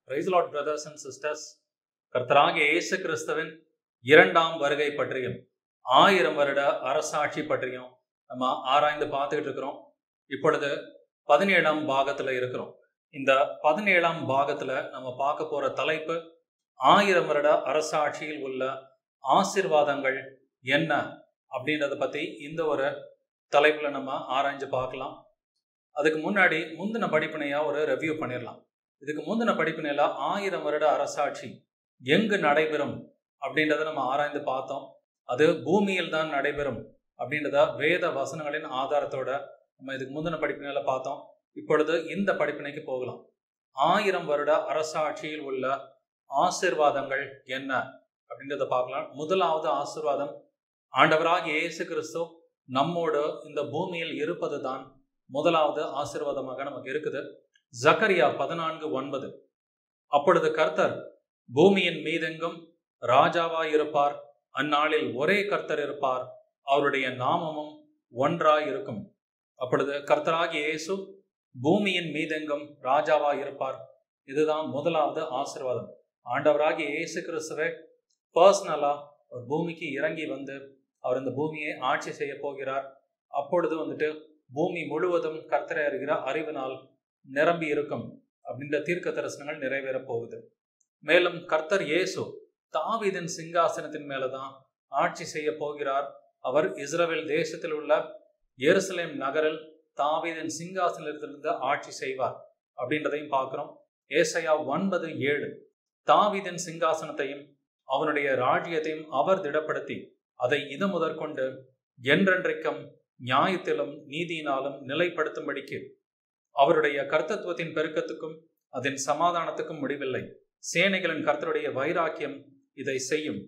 price Lord brothers and sisters கர்த்தராகிய இயேசு கிறிஸ்துவின் இரண்டாம் வருகை பற்றியும் ஆயிரம் வருட அரசாட்சி பற்றியும் நம்ம ஆராய்ந்து பார்த்துக்கிட்டு இருக்கிறோம் இப்பொழுது பதினேழாம் பாகத்துல இருக்கிறோம் இந்த பதினேழாம் பாகத்துல நம்ம பார்க்க போற தலைப்பு ஆயிரம் வருட அரசாட்சியில் உள்ள ஆசிர்வாதங்கள் என்ன அப்படின்றத பத்தி இந்த ஒரு தலைப்புல நம்ம ஆராய்ஞ்சு பார்க்கலாம் அதுக்கு முன்னாடி முந்தின படிப்பினையா ஒரு ரெவ்யூ பண்ணிடலாம் இதுக்கு முந்தின படிப்பினையில ஆயிரம் வருட அரசாட்சி எங்கு நடைபெறும் அப்படின்றத நம்ம ஆராய்ந்து பார்த்தோம் அது பூமியில் தான் நடைபெறும் அப்படின்றத வேத வசனங்களின் ஆதாரத்தோட நம்ம இதுக்கு முந்தின படிப்பினையில பார்த்தோம் இப்பொழுது இந்த படிப்பினைக்கு போகலாம் ஆயிரம் வருட அரசாட்சியில் உள்ள ஆசிர்வாதங்கள் என்ன அப்படின்றத பார்க்கலாம் முதலாவது ஆசிர்வாதம் ஆண்டவராகிய இயேசு கிறிஸ்து நம்மோடு இந்த பூமியில் இருப்பது தான் முதலாவது ஆசிர்வாதமாக நமக்கு இருக்குது ஜக்கரியா பதினான்கு ஒன்பது அப்பொழுது கர்த்தர் பூமியின் மீதெங்கும் ராஜாவாய் இருப்பார் அந்நாளில் ஒரே கர்த்தர் இருப்பார் அவருடைய நாமமும் ஒன்றாய் இருக்கும் அப்பொழுது கர்த்தராகிய இயேசு பூமியின் மீதெங்கும் ராஜாவாய் இருப்பார் இதுதான் முதலாவது ஆசிர்வாதம் ஆண்டவராகிய இயேசு கிறிஸ்துவே பர்சனலா ஒரு பூமிக்கு இறங்கி வந்து அவர் இந்த பூமியை ஆட்சி செய்ய போகிறார் அப்பொழுது வந்துட்டு பூமி முழுவதும் கர்த்தரை அறிகிற அறிவினால் நிரம்பி இருக்கும் அப்படின்ற தீர்க்க தரிசனங்கள் நிறைவேறப் போகுது மேலும் கர்த்தர் இயேசு தாவீதின் சிங்காசனத்தின் மேலதான் ஆட்சி செய்ய போகிறார் அவர் இஸ்ரேல் தேசத்தில் உள்ள எருசலேம் நகரில் தாவீதின் சிங்காசனத்திலிருந்து ஆட்சி செய்வார் அப்படின்றதையும் பார்க்கிறோம் ஏசையா ஒன்பது ஏழு தாவீதின் சிங்காசனத்தையும் அவனுடைய ராஜ்யத்தையும் அவர் திடப்படுத்தி அதை இது முதற்கொண்டு என்றென்றைக்கும் நியாயத்திலும் நீதியினாலும் நிலைப்படுத்தும்படிக்கு அவருடைய கர்த்தத்துவத்தின் பெருக்கத்துக்கும் அதன் சமாதானத்துக்கும் முடிவில்லை சேனைகளின் கர்த்தருடைய வைராக்கியம் இதை செய்யும்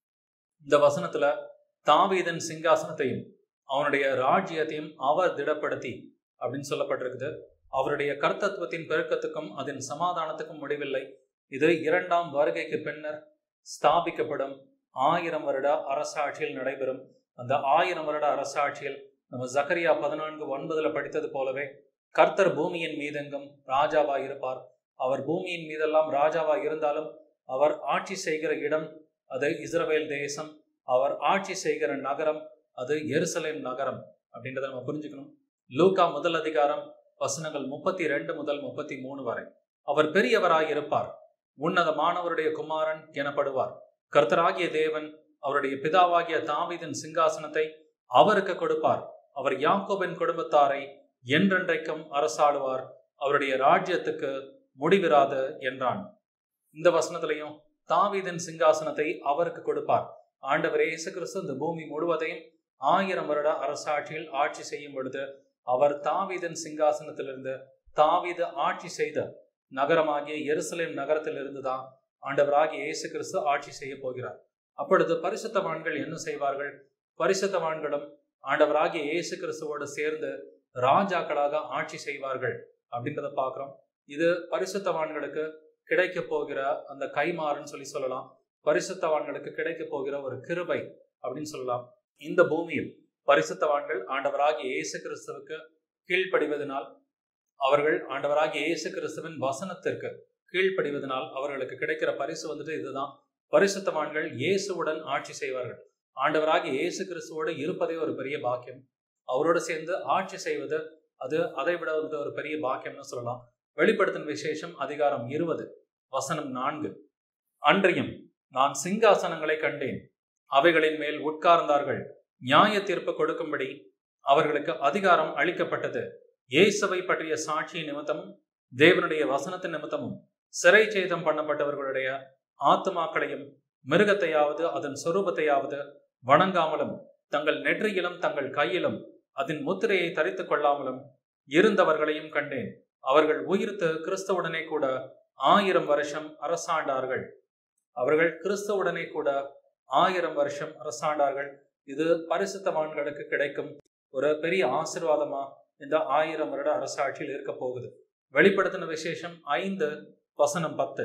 இந்த வசனத்துல தாவீதன் சிங்காசனத்தையும் அவனுடைய ராஜ்யத்தையும் அவர் திடப்படுத்தி அப்படின்னு சொல்லப்பட்டிருக்குது அவருடைய கர்த்தத்துவத்தின் பெருக்கத்துக்கும் அதன் சமாதானத்துக்கும் முடிவில்லை இது இரண்டாம் வருகைக்கு பின்னர் ஸ்தாபிக்கப்படும் ஆயிரம் வருட அரசாட்சியில் நடைபெறும் அந்த ஆயிரம் வருட அரசாட்சியில் நம்ம ஜக்கரியா பதினான்கு ஒன்பதுல படித்தது போலவே கர்த்தர் பூமியின் மீதெங்கும் ராஜாவா இருப்பார் அவர் பூமியின் மீதெல்லாம் ராஜாவா இருந்தாலும் அவர் ஆட்சி செய்கிற இடம் அது இஸ்ரவேல் தேசம் அவர் ஆட்சி செய்கிற நகரம் அது எருசலேம் நகரம் அப்படின்றத நம்ம புரிஞ்சுக்கணும் லூகா முதல் அதிகாரம் வசனங்கள் முப்பத்தி ரெண்டு முதல் முப்பத்தி மூணு வரை அவர் பெரியவராய் இருப்பார் உன்னதமானவருடைய குமாரன் எனப்படுவார் கர்த்தராகிய தேவன் அவருடைய பிதாவாகிய தாவீதின் சிங்காசனத்தை அவருக்கு கொடுப்பார் அவர் யாக்கோபின் குடும்பத்தாரை என்றென்றைக்கும் அரசாடுவார் அவருடைய ராஜ்யத்துக்கு முடிவிராது என்றான் இந்த வசனத்திலையும் தாவீதின் சிங்காசனத்தை அவருக்கு கொடுப்பார் ஆண்டவர் இயேசு கிறிஸ்து இந்த பூமி முழுவதையும் ஆயிரம் வருட அரசாட்சியில் ஆட்சி செய்யும் பொழுது அவர் தாவீதன் சிங்காசனத்திலிருந்து தாவீது ஆட்சி செய்த நகரமாகிய எருசலேம் நகரத்திலிருந்து தான் ஆண்டவராகிய இயேசு கிறிஸ்து ஆட்சி செய்ய போகிறார் அப்பொழுது பரிசுத்தவான்கள் என்ன செய்வார்கள் பரிசுத்தவான்களும் ஆண்டவராகிய இயேசு கிறிஸ்துவோடு சேர்ந்து ராஜாக்களாக ஆட்சி செய்வார்கள் அப்படின்றத பார்க்குறோம் இது பரிசுத்தவான்களுக்கு கிடைக்க போகிற அந்த கைமாறுன்னு சொல்லி சொல்லலாம் பரிசுத்தவான்களுக்கு கிடைக்க போகிற ஒரு கிருபை அப்படின்னு சொல்லலாம் இந்த பூமியில் பரிசுத்தவான்கள் ஆண்டவராகிய இயேசு கிறிஸ்துவுக்கு கீழ்ப்படிவதனால் அவர்கள் ஆண்டவராகிய இயேசு கிறிஸ்துவின் வசனத்திற்கு கீழ்ப்படிவதனால் அவர்களுக்கு கிடைக்கிற பரிசு வந்துட்டு இதுதான் பரிசுத்தவான்கள் இயேசுவுடன் ஆட்சி செய்வார்கள் ஆண்டவராகிய இயேசு கிறிஸ்துவோடு இருப்பதே ஒரு பெரிய பாக்கியம் அவரோடு சேர்ந்து ஆட்சி செய்வது அது அதை விட வந்து ஒரு பெரிய பாக்கியம்னு சொல்லலாம் வெளிப்படுத்தும் விசேஷம் அதிகாரம் இருபது வசனம் நான்கு அன்றியும் நான் சிங்காசனங்களை கண்டேன் அவைகளின் மேல் உட்கார்ந்தார்கள் நியாய தீர்ப்பு கொடுக்கும்படி அவர்களுக்கு அதிகாரம் அளிக்கப்பட்டது இயேசுவை பற்றிய சாட்சி நிமித்தமும் தேவனுடைய வசனத்தின் நிமித்தமும் சிறை சேதம் பண்ணப்பட்டவர்களுடைய ஆத்மாக்களையும் மிருகத்தையாவது அதன் சொரூபத்தையாவது வணங்காமலும் தங்கள் நெற்றியிலும் தங்கள் கையிலும் அதன் முத்திரையை தரித்துக் கொள்ளாமலும் இருந்தவர்களையும் கண்டேன் அவர்கள் உயிர்த்து கிறிஸ்தவுடனே கூட ஆயிரம் வருஷம் அரசாண்டார்கள் அவர்கள் கிறிஸ்தவுடனே கூட ஆயிரம் வருஷம் அரசாண்டார்கள் இது பரிசுத்தவான்களுக்கு கிடைக்கும் ஒரு பெரிய ஆசிர்வாதமா இந்த ஆயிரம் வருட அரசாட்சியில் இருக்க போகுது வெளிப்படுத்தின விசேஷம் ஐந்து வசனம் பத்து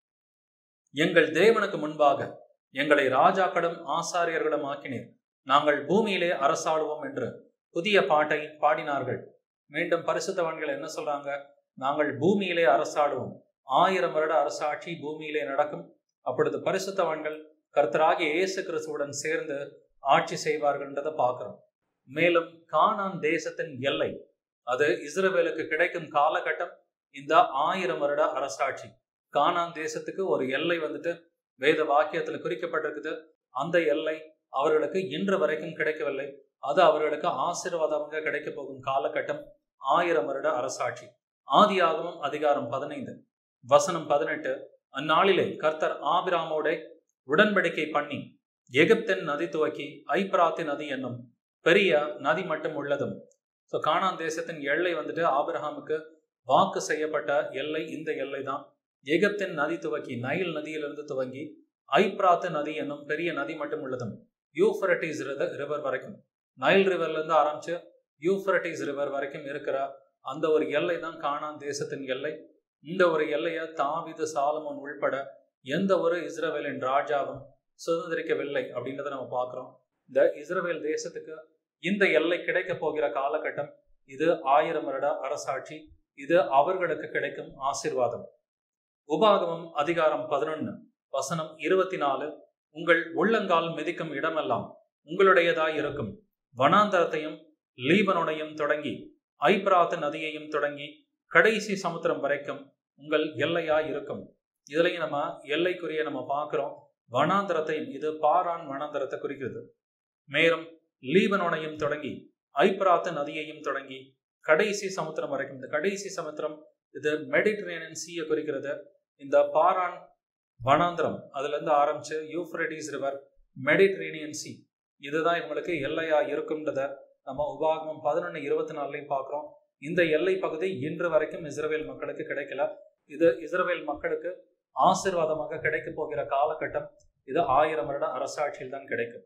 எங்கள் தேவனுக்கு முன்பாக எங்களை ராஜாக்களும் ஆசாரியர்களும் ஆக்கினீர் நாங்கள் பூமியிலே அரசாடுவோம் என்று புதிய பாட்டை பாடினார்கள் மீண்டும் பரிசுத்தவான்கள் என்ன சொல்றாங்க நாங்கள் பூமியிலே அரசாடுவோம் ஆயிரம் வருட அரசாட்சி பூமியிலே நடக்கும் அப்பொழுது பரிசுத்தவான்கள் கர்த்தராகிய இயேசு கிறிஸ்துவுடன் சேர்ந்து ஆட்சி செய்வார்கள்ன்றதை பார்க்கிறோம் மேலும் கானான் தேசத்தின் எல்லை அது இஸ்ரவேலுக்கு கிடைக்கும் காலகட்டம் இந்த ஆயிரம் வருட அரசாட்சி கானான் தேசத்துக்கு ஒரு எல்லை வந்துட்டு வேத வாக்கியத்துல குறிக்கப்பட்டிருக்குது அந்த எல்லை அவர்களுக்கு இன்று வரைக்கும் கிடைக்கவில்லை அது அவர்களுக்கு ஆசீர்வாதமாக கிடைக்க போகும் காலகட்டம் ஆயிரம் வருட அரசாட்சி ஆதியாகமம் அதிகாரம் பதினைந்து வசனம் பதினெட்டு அந்நாளிலே கர்த்தர் ஆபிராமோட உடன்படிக்கை பண்ணி எகிப்தின் நதி துவக்கி ஐப்ராத்தி நதி என்னும் பெரிய நதி மட்டும் உள்ளதும் ஸோ கானான் தேசத்தின் எல்லை வந்துட்டு ஆபிரஹாமுக்கு வாக்கு செய்யப்பட்ட எல்லை இந்த எல்லை தான் எகிப்தின் நதி துவக்கி நைல் நதியிலிருந்து துவங்கி ஐப்ராத்து நதி என்னும் பெரிய நதி மட்டும் உள்ளதும் யூஃபரட்டிஸ் ரிவர் வரைக்கும் நைல் ரிவர்ல இருந்து ஆரம்பிச்சு யூஃபரட்டிஸ் ரிவர் வரைக்கும் இருக்கிற அந்த ஒரு எல்லை தான் கானான் தேசத்தின் எல்லை இந்த ஒரு எல்லையை தாவிது சாலமோன் உள்பட எந்த ஒரு இஸ்ரவேலின் ராஜாவும் சுதந்திரிக்கவில்லை அப்படின்றத நம்ம பார்க்குறோம் இந்த இஸ்ரவேல் தேசத்துக்கு இந்த எல்லை கிடைக்க போகிற காலகட்டம் இது ஆயிரம் வருட அரசாட்சி இது அவர்களுக்கு கிடைக்கும் ஆசிர்வாதம் உபாகமம் அதிகாரம் பதினொன்னு வசனம் இருபத்தி நாலு உங்கள் உள்ளங்கால் மிதிக்கும் இடமெல்லாம் உங்களுடையதாய் இருக்கும் வனாந்தரத்தையும் லீபனோடையும் தொடங்கி ஐப்ராத் நதியையும் தொடங்கி கடைசி சமுத்திரம் வரைக்கும் உங்கள் எல்லையாய் இருக்கும் இதுலயும் நம்ம எல்லைக்குரிய நம்ம பார்க்கிறோம் வனாந்தரத்தையும் இது பாரான் வனாந்தரத்தை குறிக்கிறது மேலும் லீபனோனையும் தொடங்கி ஐப்ராத்து நதியையும் தொடங்கி கடைசி சமுத்திரம் வரைக்கும் இந்த கடைசி சமுத்திரம் இது மெடிட்டரேனியன் சீயை குறிக்கிறது இந்த பாரான் வனாந்திரம் அதுல இருந்து ஆரம்பிச்சு யூஃப்ரடிஸ் ரிவர் மெடிட்டரேனியன் சி இதுதான் இவங்களுக்கு எல்லையா இருக்கும்ன்றத நம்ம உபாகமம் பதினொன்று இருபத்தி நாலுலையும் பார்க்குறோம் இந்த எல்லை பகுதி இன்று வரைக்கும் இஸ்ரேல் மக்களுக்கு கிடைக்கல இது இஸ்ரேல் மக்களுக்கு ஆசிர்வாதமாக கிடைக்க போகிற காலகட்டம் இது ஆயிரம் வருட அரசாட்சியில் தான் கிடைக்கும்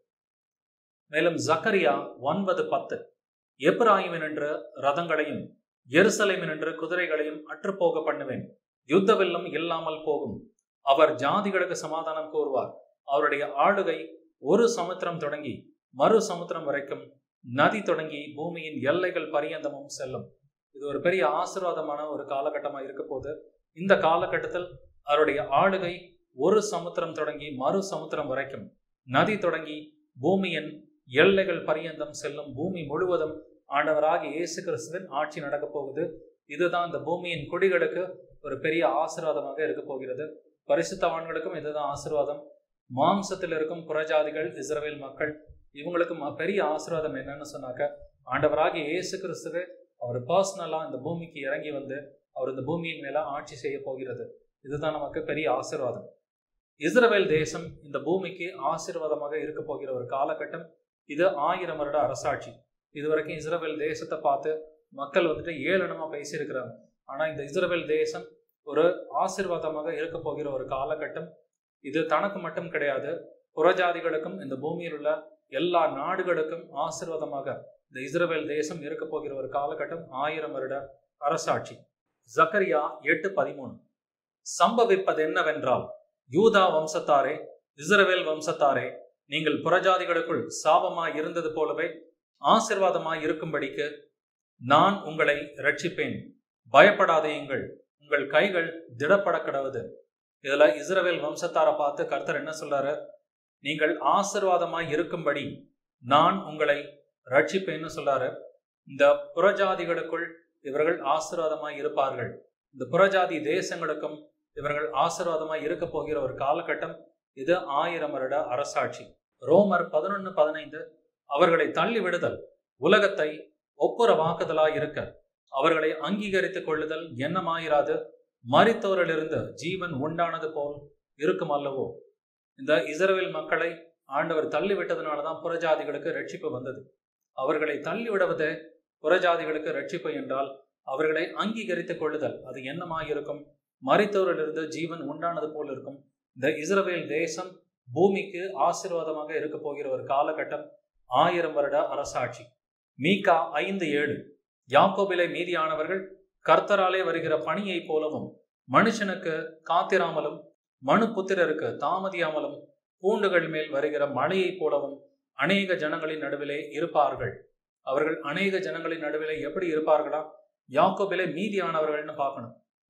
மேலும் ஜக்கரியா ஒன்பது பத்து எப்ராயிமின் என்று ரதங்களையும் எருசலேமின் என்று குதிரைகளையும் அற்றுப்போக பண்ணுவேன் யுத்தவெல்லம் இல்லாமல் போகும் அவர் ஜாதிகளுக்கு சமாதானம் கூறுவார் அவருடைய ஆளுகை ஒரு சமுத்திரம் தொடங்கி மறு சமுத்திரம் வரைக்கும் நதி தொடங்கி பூமியின் எல்லைகள் பரியந்தமும் செல்லும் இது ஒரு பெரிய ஆசீர்வாதமான ஒரு காலகட்டமா இருக்க போது இந்த காலகட்டத்தில் அவருடைய ஆளுகை ஒரு சமுத்திரம் தொடங்கி மறு சமுத்திரம் வரைக்கும் நதி தொடங்கி பூமியின் எல்லைகள் பரியந்தம் செல்லும் பூமி முழுவதும் ஆண்டவராக இயேசு கிறிஸ்துவின் ஆட்சி நடக்க போகுது இதுதான் இந்த பூமியின் குடிகளுக்கு ஒரு பெரிய ஆசீர்வாதமாக இருக்க போகிறது பரிசுத்தவான்களுக்கும் இதுதான் ஆசீர்வாதம் மாம்சத்தில் இருக்கும் புறஜாதிகள் இஸ்ரவேல் மக்கள் இவங்களுக்கு பெரிய ஆசீர்வாதம் என்னன்னு சொன்னாக்க ஆண்டவராக இயேசு கிறிஸ்துவே அவர் பர்சனலா இந்த பூமிக்கு இறங்கி வந்து அவர் இந்த பூமியின் மேல ஆட்சி செய்ய போகிறது இதுதான் நமக்கு பெரிய ஆசீர்வாதம் இஸ்ரவேல் தேசம் இந்த பூமிக்கு ஆசீர்வாதமாக இருக்க போகிற ஒரு காலகட்டம் இது ஆயிரம் வருட அரசாட்சி இதுவரைக்கும் இஸ்ரவேல் தேசத்தை பார்த்து மக்கள் வந்துட்டு ஏளனமா பேசியிருக்கிறாங்க ஆனா இந்த இஸ்ரவேல் தேசம் ஒரு ஆசீர்வாதமாக இருக்க போகிற ஒரு காலகட்டம் இது தனக்கு மட்டும் கிடையாது புறஜாதிகளுக்கும் இந்த பூமியில் உள்ள எல்லா நாடுகளுக்கும் ஆசீர்வாதமாக இந்த இஸ்ரவேல் தேசம் இருக்க போகிற ஒரு காலகட்டம் ஆயிரம் வருட அரசாட்சி ஜக்கரியா எட்டு பதிமூணு சம்பவிப்பது என்னவென்றால் யூதா வம்சத்தாரே இஸ்ரவேல் வம்சத்தாரே நீங்கள் புறஜாதிகளுக்குள் சாபமாய் இருந்தது போலவே ஆசிர்வாதமாய் இருக்கும்படிக்கு நான் உங்களை ரட்சிப்பேன் பயப்படாதேயுங்கள் உங்கள் கைகள் திடப்பட கடவுது இதுல இஸ்ரவேல் வம்சத்தாரை பார்த்து கர்த்தர் என்ன சொல்றாரு நீங்கள் ஆசிர்வாதமாய் இருக்கும்படி நான் உங்களை ரட்சிப்பேன்னு சொல்றாரு இந்த புறஜாதிகளுக்குள் இவர்கள் ஆசீர்வாதமாய் இருப்பார்கள் இந்த புறஜாதி தேசங்களுக்கும் இவர்கள் ஆசீர்வாதமாய் இருக்க போகிற ஒரு காலகட்டம் இது ஆயிரம் வருட அரசாட்சி ரோமர் பதினொன்னு பதினைந்து அவர்களை தள்ளி விடுதல் உலகத்தை ஒப்புரவாக்குதலாய் இருக்க அவர்களை அங்கீகரித்துக் கொள்ளுதல் என்னமாயிராது மறித்தோரிலிருந்து ஜீவன் உண்டானது போல் இருக்கும் அல்லவோ இந்த இஸ்ரவேல் மக்களை ஆண்டவர் தள்ளி விட்டதுனாலதான் புறஜாதிகளுக்கு ரட்சிப்பு வந்தது அவர்களை தள்ளி விடுவது புறஜாதிகளுக்கு ரட்சிப்பு என்றால் அவர்களை அங்கீகரித்துக் கொள்ளுதல் அது என்னமாயிருக்கும் மறித்தோரிலிருந்து ஜீவன் உண்டானது போல் இருக்கும் இந்த இஸ்ரவேல் தேசம் பூமிக்கு ஆசீர்வாதமாக இருக்க போகிற ஒரு காலகட்டம் ஆயிரம் வருட அரசாட்சி மீகா ஐந்து ஏழு யாக்கோபிலே மீதியானவர்கள் கர்த்தராலே வருகிற பணியை போலவும் மனுஷனுக்கு காத்திராமலும் மனு புத்திரருக்கு தாமதியாமலும் பூண்டுகள் மேல் வருகிற மழையைப் போலவும் அநேக ஜனங்களின் நடுவிலே இருப்பார்கள் அவர்கள் அநேக ஜனங்களின் நடுவிலே எப்படி இருப்பார்களா யாக்கோபிலே மீதியானவர்கள்னு பார்க்கணும்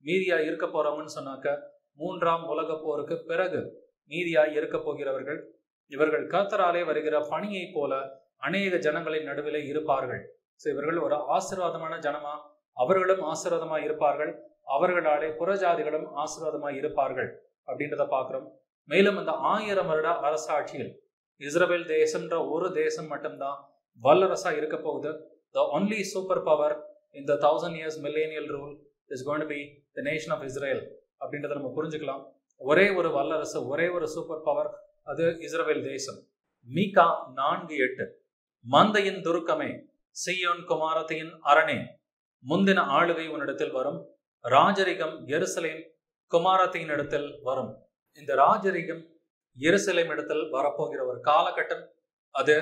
மீதியா இருக்க போறவங்கன்னு சொன்னாக்க மூன்றாம் உலக போருக்கு பிறகு மீதியாய் இருக்க போகிறவர்கள் இவர்கள் கர்த்தராலே வருகிற பணியை போல அநேக ஜனங்களின் நடுவிலே இருப்பார்கள் ஸோ இவர்கள் ஒரு ஆசீர்வாதமான ஜனமா அவர்களும் ஆசீர்வாதமா இருப்பார்கள் அவர்களாலே புறஜாதிகளும் ஆசீர்வாதமா இருப்பார்கள் அப்படின்றத பார்க்கிறோம் மேலும் அந்த ஆயிரம் வருட அரசாட்சியில் இஸ்ரேல் தேசம்ன்ற ஒரு தேசம் மட்டும்தான் வல்லரசா இருக்க போகுது த ஒன்லி சூப்பர் பவர் இந்த thousand years millennial rule is going to be the nation of Israel அப்படின்றத நம்ம புரிஞ்சுக்கலாம் ஒரே ஒரு வல்லரசு ஒரே ஒரு சூப்பர் பவர் அது இஸ்ரேல் தேசம் மீகா நான்கு எட்டு மந்தையின் துருக்கமே சியோன் குமாரத்தையின் அரணே முந்தின ஆளுகை உன்னிடத்தில் வரும் ராஜரிகம் எருசலேம் குமாரத்தையின் இடத்தில் வரும் இந்த ராஜரிகம் எருசலேம் இடத்தில் வரப்போகிற ஒரு காலகட்டம் அது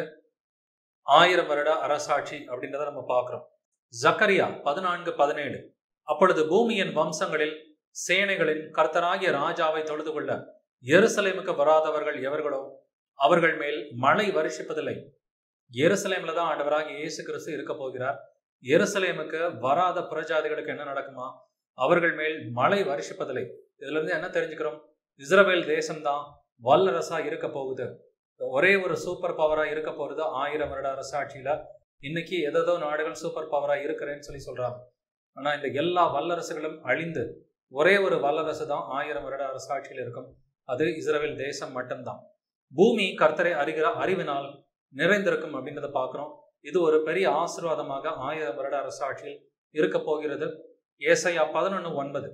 ஆயிரம் வருட அரசாட்சி அப்படின்றத நம்ம பார்க்கிறோம் ஜக்கரியா பதினான்கு பதினேழு அப்பொழுது பூமியின் வம்சங்களில் சேனைகளின் கர்த்தராகிய ராஜாவை தொழுது கொள்ள எருசலேமுக்கு வராதவர்கள் எவர்களோ அவர்கள் மேல் மழை வருஷிப்பதில்லை எருசலேம்ல தான் ஆண்டவராகிய இயேசு கிறிஸ்து இருக்க போகிறார் எருசலேமுக்கு வராத புறஜாதிகளுக்கு என்ன நடக்குமா அவர்கள் மேல் மழை வருஷிப்பதில்லை இதுல இருந்து என்ன தெரிஞ்சுக்கிறோம் இஸ்ரவேல் தேசம்தான் வல்லரசா இருக்க போகுது ஒரே ஒரு சூப்பர் பவரா இருக்க போறது ஆயிரம் வருட அரசாட்சியில இன்னைக்கு எதோ நாடுகள் சூப்பர் பவரா இருக்கிறேன்னு சொல்லி சொல்றாங்க ஆனா இந்த எல்லா வல்லரசுகளும் அழிந்து ஒரே ஒரு வல்லரசு தான் ஆயிரம் வருட அரசாட்சியில் இருக்கும் அது இஸ்ரேல் தேசம் மட்டும்தான் பூமி கர்த்தரை அறிகிற அறிவினால் நிறைந்திருக்கும் அப்படின்றத பார்க்குறோம் இது ஒரு பெரிய ஆசீர்வாதமாக ஆயிரம் வருட அரசாட்சியில் இருக்க போகிறது ஏசையா பதினொன்று ஒன்பது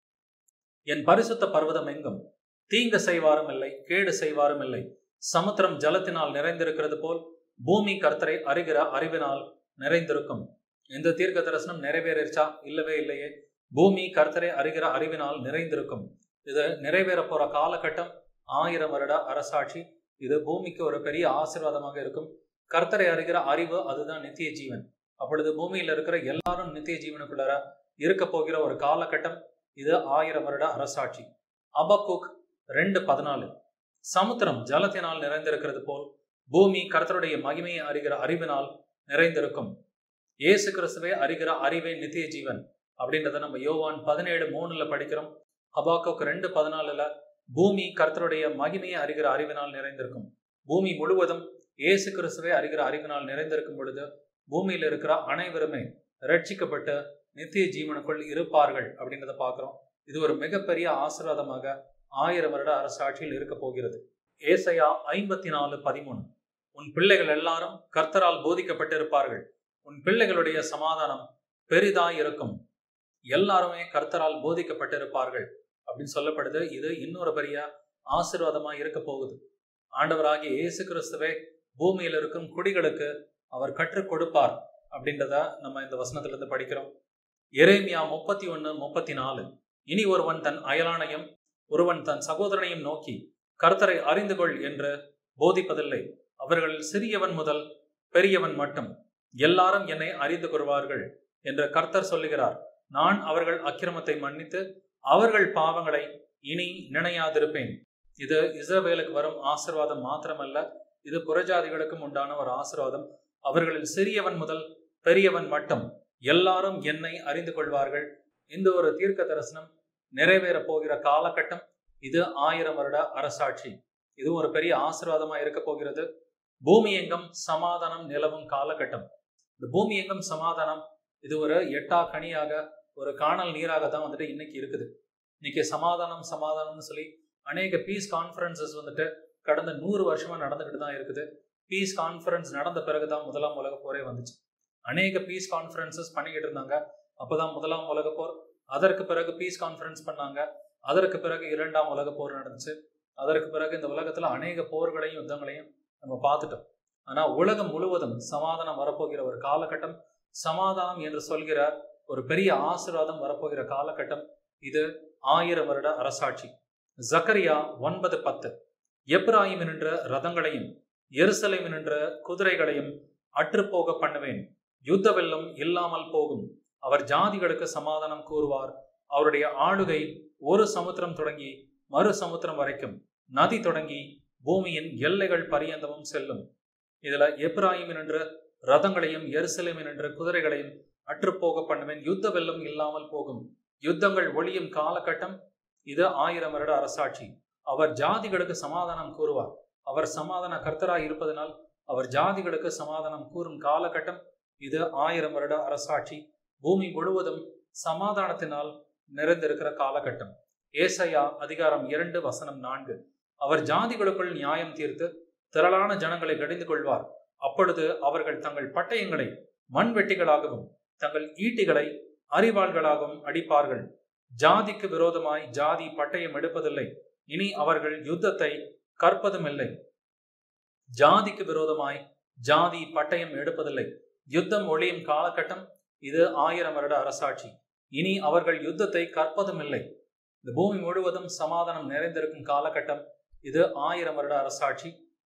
என் பரிசுத்த பர்வதம் எங்கும் தீங்கு செய்வாரும் இல்லை கேடு செய்வாரும் இல்லை சமுத்திரம் ஜலத்தினால் நிறைந்திருக்கிறது போல் பூமி கர்த்தரை அறிகிற அறிவினால் நிறைந்திருக்கும் இந்த தீர்க்க தரிசனம் நிறைவேறிச்சா இல்லவே இல்லையே பூமி கர்த்தரை அறிகிற அறிவினால் நிறைந்திருக்கும் இது நிறைவேற போற காலகட்டம் ஆயிரம் வருட அரசாட்சி இது பூமிக்கு ஒரு பெரிய ஆசீர்வாதமாக இருக்கும் கர்த்தரை அறிகிற அறிவு அதுதான் நித்திய ஜீவன் அப்பொழுது பூமியில் இருக்கிற எல்லாரும் நித்திய ஜீவனுக்குள்ளார இருக்க போகிற ஒரு காலகட்டம் இது ஆயிரம் வருட அரசாட்சி அபக்குக் ரெண்டு பதினாலு சமுத்திரம் ஜலத்தினால் நிறைந்திருக்கிறது போல் பூமி கர்த்தருடைய மகிமையை அறிகிற அறிவினால் நிறைந்திருக்கும் இயேசு கிறிஸ்துவே அறிகிற அறிவே நித்திய ஜீவன் அப்படின்றத நம்ம யோவான் பதினேழு மூணுல படிக்கிறோம் ஹபாக்கோக்கு ரெண்டு பதினாலுல பூமி கர்த்தருடைய மகிமையை அறிகிற அறிவினால் நிறைந்திருக்கும் பூமி முழுவதும் இயேசு கிறிஸ்துவை அறிகிற அறிவினால் நிறைந்திருக்கும் பொழுது பூமியில் இருக்கிற அனைவருமே ரட்சிக்கப்பட்டு நித்திய ஜீவனுக்குள் இருப்பார்கள் அப்படின்றத பார்க்கிறோம் இது ஒரு மிகப்பெரிய ஆசீர்வாதமாக ஆயிரம் வருட அரசாட்சியில் இருக்க போகிறது ஏசையா ஐம்பத்தி நாலு பதிமூணு உன் பிள்ளைகள் எல்லாரும் கர்த்தரால் போதிக்கப்பட்டிருப்பார்கள் உன் பிள்ளைகளுடைய சமாதானம் பெரிதாய் இருக்கும் எல்லாருமே கர்த்தரால் போதிக்கப்பட்டிருப்பார்கள் அப்படின்னு சொல்லப்படுது இது இன்னொரு பெரிய ஆசீர்வாதமா இருக்க போகுது ஆண்டவராகிய இயேசு கிறிஸ்துவே பூமியில் இருக்கும் குடிகளுக்கு அவர் கற்றுக் கொடுப்பார் அப்படின்றத நம்ம இந்த வசனத்துல இருந்து படிக்கிறோம் எரேமியா முப்பத்தி ஒன்னு முப்பத்தி நாலு இனி ஒருவன் தன் அயலானையும் ஒருவன் தன் சகோதரனையும் நோக்கி கர்த்தரை அறிந்து கொள் என்று போதிப்பதில்லை அவர்களில் சிறியவன் முதல் பெரியவன் மட்டும் எல்லாரும் என்னை அறிந்து கொள்வார்கள் என்று கர்த்தர் சொல்லுகிறார் நான் அவர்கள் அக்கிரமத்தை மன்னித்து அவர்கள் பாவங்களை இனி நினையாதிருப்பேன் இது இஸ்ரவேலுக்கு வரும் ஆசிர்வாதம் மாத்திரமல்ல இது புறஜாதிகளுக்கும் உண்டான ஒரு ஆசிர்வாதம் அவர்களில் சிறியவன் முதல் பெரியவன் மட்டும் எல்லாரும் என்னை அறிந்து கொள்வார்கள் இந்த ஒரு தீர்க்க தரிசனம் நிறைவேற போகிற காலகட்டம் இது ஆயிரம் வருட அரசாட்சி இது ஒரு பெரிய ஆசிர்வாதமா இருக்க போகிறது பூமி எங்கும் சமாதானம் நிலவும் காலகட்டம் இந்த பூமி எங்கும் சமாதானம் இது ஒரு எட்டா கனியாக ஒரு காணல் நீராக தான் வந்துட்டு இன்னைக்கு இருக்குது இன்னைக்கு சமாதானம் சமாதானம்னு சொல்லி அநேக பீஸ் கான்ஃபரன்சஸ் வந்துட்டு கடந்த நூறு வருஷமா நடந்துகிட்டு தான் இருக்குது பீஸ் கான்ஃபரன்ஸ் நடந்த பிறகுதான் முதலாம் உலக போரே வந்துச்சு அநேக பீஸ் கான்ஃபரன்சஸ் பண்ணிக்கிட்டு இருந்தாங்க அப்போதான் முதலாம் உலக போர் அதற்கு பிறகு பீஸ் கான்ஃபரன்ஸ் பண்ணாங்க அதற்கு பிறகு இரண்டாம் உலக போர் நடந்துச்சு அதற்கு பிறகு இந்த உலகத்துல அநேக போர்களையும் யுத்தங்களையும் நம்ம பார்த்துட்டோம் ஆனா உலகம் முழுவதும் சமாதானம் வரப்போகிற ஒரு காலகட்டம் சமாதானம் என்று சொல்கிற ஒரு பெரிய ஆசீர்வாதம் வரப்போகிற காலகட்டம் இது ஆயிரம் வருட அரசாட்சி ஜக்கரியா ஒன்பது பத்து எப்ராயிம் என்ற ரதங்களையும் எருசலேம் என்ற குதிரைகளையும் அற்றுப்போக பண்ணுவேன் யுத்த வெள்ளம் இல்லாமல் போகும் அவர் ஜாதிகளுக்கு சமாதானம் கூறுவார் அவருடைய ஆளுகை ஒரு சமுத்திரம் தொடங்கி மறு சமுத்திரம் வரைக்கும் நதி தொடங்கி பூமியின் எல்லைகள் பரியந்தமும் செல்லும் இதுல எப்ராயிம் என்ற ரதங்களையும் எருசலேம் என்ற குதிரைகளையும் அற்றுப்போக பண்ணுவேன் யுத்த வெள்ளம் இல்லாமல் போகும் யுத்தங்கள் ஒளியும் காலகட்டம் இது ஆயிரம் வருட அரசாட்சி அவர் ஜாதிகளுக்கு சமாதானம் கூறுவார் அவர் சமாதான கர்த்தராய் இருப்பதனால் அவர் ஜாதிகளுக்கு சமாதானம் கூறும் காலகட்டம் இது ஆயிரம் வருட அரசாட்சி பூமி முழுவதும் சமாதானத்தினால் நிறைந்திருக்கிற காலகட்டம் ஏசையா அதிகாரம் இரண்டு வசனம் நான்கு அவர் ஜாதிகளுக்குள் நியாயம் தீர்த்து திரளான ஜனங்களை கடிந்து கொள்வார் அப்பொழுது அவர்கள் தங்கள் பட்டயங்களை மண்வெட்டிகளாகவும் தங்கள் ஈட்டிகளை அறிவாள்களாகவும் அடிப்பார்கள் ஜாதிக்கு விரோதமாய் ஜாதி பட்டயம் எடுப்பதில்லை இனி அவர்கள் யுத்தத்தை கற்பதும் இல்லை ஜாதிக்கு விரோதமாய் ஜாதி பட்டயம் எடுப்பதில்லை யுத்தம் ஒளியும் காலகட்டம் இது ஆயிரம் வருட அரசாட்சி இனி அவர்கள் யுத்தத்தை கற்பதும் இல்லை இந்த பூமி முழுவதும் சமாதானம் நிறைந்திருக்கும் காலகட்டம் இது ஆயிரம் வருட அரசாட்சி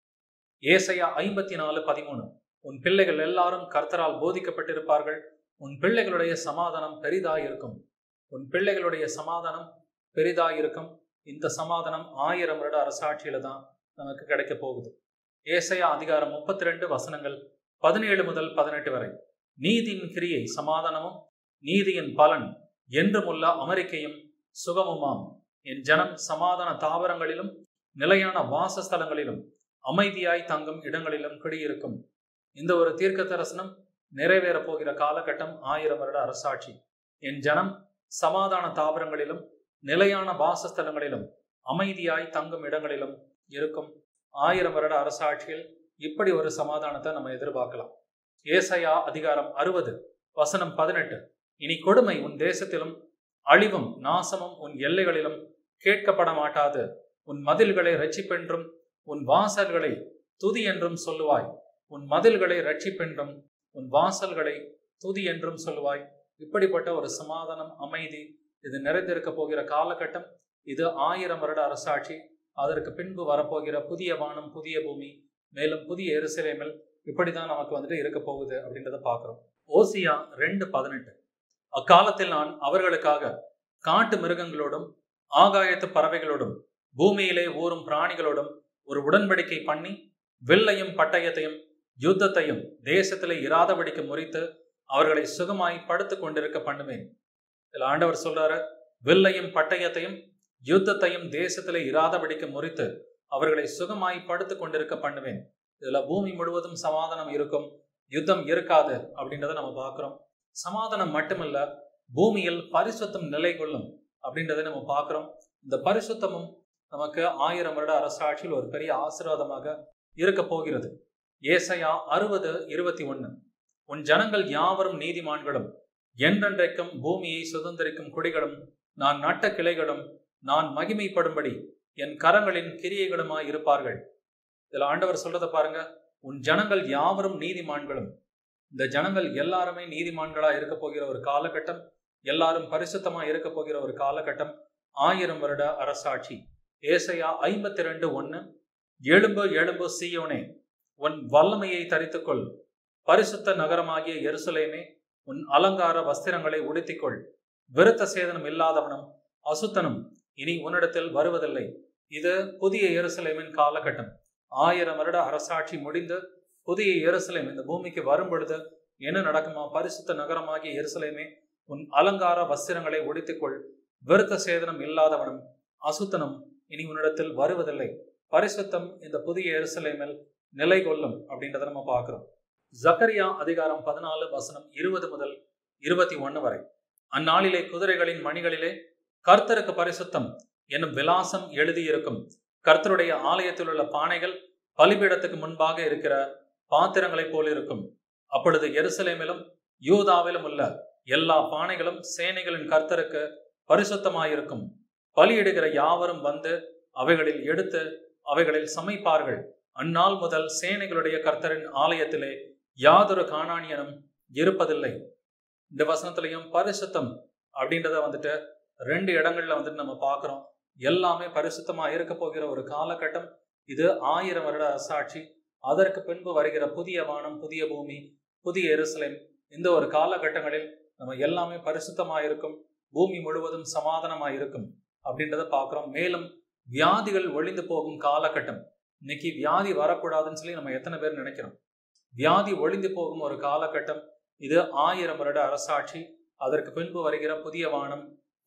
ஏசையா ஐம்பத்தி நாலு பதிமூணு உன் பிள்ளைகள் எல்லாரும் கர்த்தரால் போதிக்கப்பட்டிருப்பார்கள் உன் பிள்ளைகளுடைய சமாதானம் பெரிதாயிருக்கும் உன் பிள்ளைகளுடைய சமாதானம் பெரிதாயிருக்கும் இந்த சமாதானம் ஆயிரம் வருட அரசாட்சியில தான் நமக்கு கிடைக்க போகுது ஏசையா அதிகாரம் முப்பத்தி ரெண்டு வசனங்கள் பதினேழு முதல் பதினெட்டு வரை நீதியின் கிரியை சமாதானமும் நீதியின் பலன் என்றுமுள்ள அமெரிக்கையும் சுகமுமாம் என் ஜனம் சமாதான தாவரங்களிலும் நிலையான வாசஸ்தலங்களிலும் அமைதியாய் தங்கும் இடங்களிலும் குடியிருக்கும் இந்த ஒரு தீர்க்க தரிசனம் நிறைவேறப் போகிற காலகட்டம் ஆயிரம் வருட அரசாட்சி என் ஜனம் சமாதான தாவரங்களிலும் நிலையான வாசஸ்தலங்களிலும் அமைதியாய் தங்கும் இடங்களிலும் இருக்கும் ஆயிரம் வருட அரசாட்சியில் இப்படி ஒரு சமாதானத்தை நம்ம எதிர்பார்க்கலாம் ஏசையா அதிகாரம் அறுபது வசனம் பதினெட்டு இனி கொடுமை உன் தேசத்திலும் அழிவும் நாசமும் உன் எல்லைகளிலும் கேட்கப்பட மாட்டாது உன் மதில்களை ரட்சிப்பென்றும் உன் வாசல்களை துதி என்றும் சொல்லுவாய் உன் மதில்களை ரட்சிப்பென்றும் உன் வாசல்களை துதி என்றும் சொல்லுவாய் இப்படிப்பட்ட ஒரு சமாதானம் அமைதி இது நிறைந்திருக்க போகிற காலகட்டம் இது ஆயிரம் வருட அரசாட்சி அதற்கு பின்பு வரப்போகிற புதிய வானம் புதிய பூமி மேலும் புதிய எருசலேமில் இப்படிதான் நமக்கு வந்துட்டு இருக்க போகுது அப்படின்றத பார்க்கிறோம் ஓசியா ரெண்டு பதினெட்டு அக்காலத்தில் நான் அவர்களுக்காக காட்டு மிருகங்களோடும் ஆகாயத்து பறவைகளோடும் பூமியிலே ஊறும் பிராணிகளோடும் ஒரு உடன்படிக்கை பண்ணி வில்லையும் பட்டயத்தையும் யுத்தத்தையும் தேசத்திலே இராதபடிக்கு முறித்து அவர்களை சுகமாய் படுத்து கொண்டிருக்க பண்ணுவேன் இதில் ஆண்டவர் சொல்றாரு வில்லையும் பட்டயத்தையும் யுத்தத்தையும் தேசத்திலே இராதபடிக்கு முறித்து அவர்களை சுகமாய் படுத்து கொண்டிருக்க பண்ணுவேன் இதுல பூமி முழுவதும் சமாதானம் இருக்கும் யுத்தம் இருக்காது அப்படின்றத நம்ம பார்க்கிறோம் சமாதானம் மட்டுமல்ல பூமியில் பரிசுத்தம் நிலை கொள்ளும் அப்படின்றத நம்ம பார்க்கிறோம் இந்த பரிசுத்தமும் நமக்கு ஆயிரம் வருட அரசாட்சியில் ஒரு பெரிய ஆசீர்வாதமாக இருக்க போகிறது ஏசையா அறுபது இருபத்தி ஒன்று உன் ஜனங்கள் யாவரும் நீதிமான்களும் என்றென்றைக்கும் பூமியை சுதந்திரிக்கும் குடிகளும் நான் நட்ட கிளைகளும் நான் மகிமைப்படும்படி என் கரங்களின் கிரியைகளுமாய் இருப்பார்கள் இதுல ஆண்டவர் சொல்றத பாருங்க உன் ஜனங்கள் யாவரும் நீதிமான்களும் இந்த ஜனங்கள் எல்லாருமே நீதிமான்களா இருக்க போகிற ஒரு காலகட்டம் எல்லாரும் பரிசுத்தமா இருக்க போகிற ஒரு காலகட்டம் ஆயிரம் வருட அரசாட்சி ஏசையா ஐம்பத்தி ரெண்டு ஒன்னு எழும்பு எழும்பு சீயோனே உன் வல்லமையை தரித்துக்கொள் பரிசுத்த நகரமாகிய எருசலேமே உன் அலங்கார வஸ்திரங்களை உடுத்திக்கொள் விருத்த சேதனம் இல்லாதவனும் அசுத்தனும் இனி உன்னிடத்தில் வருவதில்லை இது புதிய எருசலேமின் காலகட்டம் ஆயிரம் வருட அரசாட்சி முடிந்து புதிய எருசலேம் இந்த பூமிக்கு வரும் பொழுது என்ன நடக்குமா பரிசுத்த நகரமாகிய எருசலேமே உன் அலங்கார வஸ்திரங்களை உடுத்திக்கொள் விருத்த சேதனம் இல்லாதவனும் அசுத்தனும் இனி உன்னிடத்தில் வருவதில்லை பரிசுத்தம் இந்த புதிய எருசலேமில் நிலை கொள்ளும் அப்படின்றத நம்ம பார்க்கிறோம் ஜக்கரியா அதிகாரம் பதினாலு வசனம் இருபது முதல் இருபத்தி ஒன்னு வரை அந்நாளிலே குதிரைகளின் மணிகளிலே கர்த்தருக்கு பரிசுத்தம் என்னும் விலாசம் எழுதியிருக்கும் கர்த்தருடைய ஆலயத்தில் உள்ள பானைகள் பலிபீடத்துக்கு முன்பாக இருக்கிற பாத்திரங்களைப் போல் இருக்கும் அப்பொழுது எருசலேமிலும் யூதாவிலும் உள்ள எல்லா பானைகளும் சேனைகளின் கர்த்தருக்கு பரிசுத்தமாயிருக்கும் பலியிடுகிற யாவரும் வந்து அவைகளில் எடுத்து அவைகளில் சமைப்பார்கள் அந்நாள் முதல் சேனைகளுடைய கர்த்தரின் ஆலயத்திலே யாதொரு காணானியனும் இருப்பதில்லை இந்த வசனத்திலையும் பரிசுத்தம் அப்படின்றத வந்துட்டு ரெண்டு இடங்கள்ல வந்துட்டு நம்ம பார்க்கிறோம் எல்லாமே பரிசுத்தமா இருக்க போகிற ஒரு காலகட்டம் இது ஆயிரம் வருட அரசாட்சி அதற்கு பின்பு வருகிற புதிய வானம் புதிய பூமி புதிய எருசலேம் இந்த ஒரு காலகட்டங்களில் நம்ம எல்லாமே பரிசுத்தமா இருக்கும் பூமி முழுவதும் சமாதானமா இருக்கும் அப்படின்றத பார்க்கிறோம் மேலும் வியாதிகள் ஒழிந்து போகும் காலகட்டம் இன்னைக்கு வியாதி வரக்கூடாதுன்னு சொல்லி நம்ம எத்தனை பேர் நினைக்கிறோம் வியாதி ஒழிந்து போகும் ஒரு காலகட்டம் இது ஆயிரம் வருட அரசாட்சி அதற்கு பின்பு வருகிற புதிய வானம்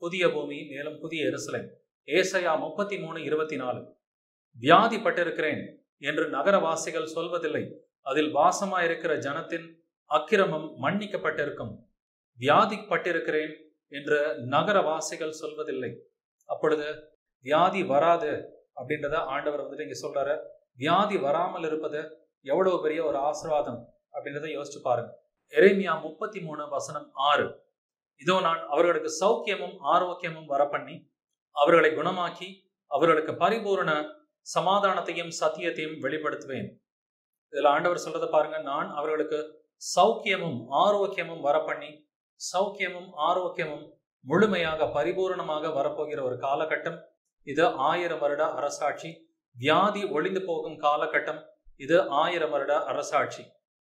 புதிய பூமி மேலும் புதிய எருசலேம் ஏசையா முப்பத்தி மூணு இருபத்தி நாலு வியாதிப்பட்டிருக்கிறேன் என்று நகரவாசிகள் சொல்வதில்லை அதில் வாசமாயிருக்கிற ஜனத்தின் அக்கிரமம் மன்னிக்கப்பட்டிருக்கும் வியாதிப்பட்டிருக்கிறேன் என்று நகரவாசிகள் சொல்வதில்லை அப்பொழுது வியாதி வராது அப்படின்றத ஆண்டவர் வந்துட்டு இங்க சொல்றாரு வியாதி வராமல் இருப்பது எவ்வளவு பெரிய ஒரு ஆசிர்வாதம் அப்படின்றத யோசிச்சு பாருங்க எரேமியா முப்பத்தி மூணு வசனம் ஆறு இதோ நான் அவர்களுக்கு சௌக்கியமும் ஆரோக்கியமும் வரப்பண்ணி அவர்களை குணமாக்கி அவர்களுக்கு பரிபூரண சமாதானத்தையும் சத்தியத்தையும் வெளிப்படுத்துவேன் இதுல ஆண்டவர் சொல்றதை பாருங்க நான் அவர்களுக்கு சௌக்கியமும் ஆரோக்கியமும் வரப்பண்ணி சௌக்கியமும் ஆரோக்கியமும் முழுமையாக பரிபூரணமாக வரப்போகிற ஒரு காலகட்டம் இது ஆயிரம் வருட அரசாட்சி வியாதி ஒளிந்து போகும் காலகட்டம் இது ஆயிரம் வருட அரசாட்சி